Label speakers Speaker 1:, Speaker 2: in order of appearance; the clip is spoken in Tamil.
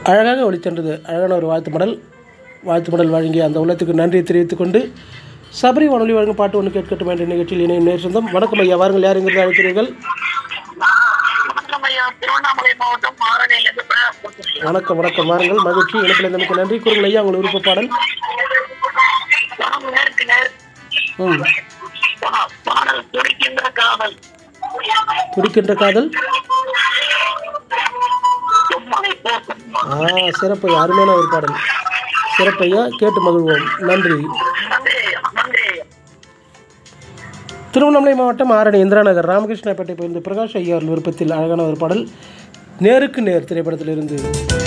Speaker 1: அழகாக ஒளிச்சென்றது அழகான ஒரு வாழ்த்து மடல் வாழ்த்து மடல் வழங்கிய அந்த உள்ளத்துக்கு நன்றி தெரிவித்துக் கொண்டு சபரி வானொலி வழங்கும் பாட்டு ஒன்று கேட்கட்டும் என்ற நிகழ்ச்சியில் இணையும் நேர் சொந்தம் வணக்கம் ஐயா வாருங்கள் யார் எங்கிருந்து அழைக்கிறீர்கள்
Speaker 2: வணக்கம் ஐயா திருவண்ணாமலை மாவட்டம் மாரணையிலிருந்து பிரயாஸ் பேசுறேன்.
Speaker 1: வணக்கம் வணக்கம் வாருங்கள் மகிழ்ச்சி இணைப்பில் நமக்கு நன்றி கூறுங்கள் ஐயா உங்கள் விருப்ப பாடல்
Speaker 2: வணக்கம் நேருக்கு நேர்
Speaker 1: ம்
Speaker 2: பா- பாடல் துடிக்கின்ற காதல்
Speaker 1: துடிக்கின்ற காதல்
Speaker 2: சும்மனை போக்கும்
Speaker 1: ஆ சிறப்பு அருமையான ஒரு பாடல் சிறப்பையா கேட்டு மகிழ்வோம் நன்றி
Speaker 2: நன்றி நன்றி
Speaker 1: திருவண்ணாமலை மாவட்டம் ஆரணி இந்திரா நகர் ராமகிருஷ்ணப்பேட்டை பகுதி பிரகாஷ் ஐயா அவர்கள் விருப்பத்தில் அழகான ஒரு பாடல் நேருக்கு நேர் திரைப்படத்திலிருந்து